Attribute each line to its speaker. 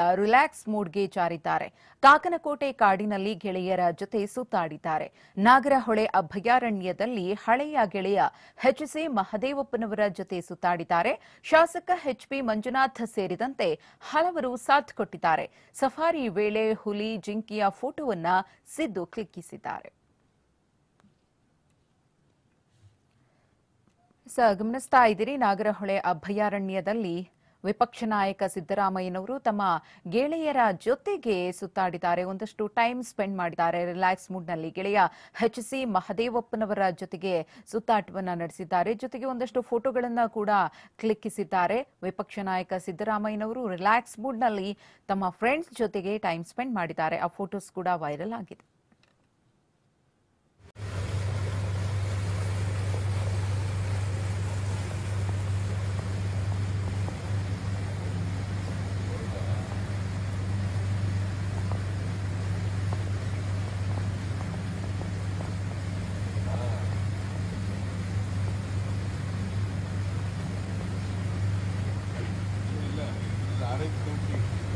Speaker 1: relax ಮೂಡ್ಗೆ ಜಾರಿದ್ದಾರೆ Kakanakote ಕಾಡಿನಲ್ಲಿ ಗೆಳೆಯರ ಜೊತೆ ಸುತ್ತಾಡಿದ್ದಾರೆ ನಾಗರಹೊಳೆ ಅಭಯಾರಣ್ಯದಲ್ಲಿ ಹಳೆಯ ಗೆಳೆಯ ಎಚ್ಸಿ ಮಹದೇವಪ್ಪನವರ ಜೊತೆ ಸುತ್ತಾಡಿದ್ದಾರೆ ಶಾಸಕ ಎಚ್ಪಿ ಮಂಜುನಾಥ್ ಸೇರಿದಂತೆ ಹಲವರು ಸಾಥ್ ಕೊಟ್ಟಿದ್ದಾರೆ ಸಫಾರಿ ವೇಳೆ ಹುಲಿ ಜಿಂಕಿಯ ಫೋಟೋವನ್ನ ಸಿದ್ದು ಕ್ಲಿಕ್ಕಿಸಿದ್ದಾರೆ ಸ ಗಮನಿಸ್ತಾ ಇದ್ದೀರಿ ನಾಗರಹೊಳೆ ಅಭಯಾರಣ್ಯದಲ್ಲಿ ವಿಪಕ್ಷ ನಾಯಕ ಸಿದ್ದರಾಮಯ್ಯನವರು ತಮ್ಮ ಗೆಳೆಯರ ಜೊತೆಗೆ ಸುತ್ತಾಡಿದ್ದಾರೆ ಒಂದಷ್ಟು ಟೈಮ್ ಸ್ಪೆಂಡ್ ಮಾಡಿದ್ದಾರೆ ರಿಲ್ಯಾಕ್ಸ್ ಮೂಡ್ನಲ್ಲಿ ಗೆಳೆಯ ಎಚ್ ಸಿ ಮಹದೇವಪ್ಪನವರ ಜೊತೆಗೆ ಸುತ್ತಾಟವನ್ನ ನಡೆಸಿದ್ದಾರೆ ಜೊತೆಗೆ ಒಂದಷ್ಟು ಫೋಟೋಗಳನ್ನ ಕೂಡ ಕ್ಲಿಕ್ಕಿಸಿದ್ದಾರೆ ವಿಪಕ್ಷ ನಾಯಕ ಸಿದ್ದರಾಮಯ್ಯನವರು ರಿಲ್ಯಾಕ್ಸ್ ಮೂಡ್ನಲ್ಲಿ ತಮ್ಮ ಫ್ರೆಂಡ್ಸ್ ಜೊತೆಗೆ ಟೈಮ್ ಸ್ಪೆಂಡ್ ಮಾಡಿದ್ದಾರೆ ಆ ಫೋಟೋಸ್ ಕೂಡ ವೈರಲ್ ಆಗಿದೆ
Speaker 2: ಇಲ್ಲ ಇಲ್ಲ ಆರೈಕೆ ಕಮಿಟಿ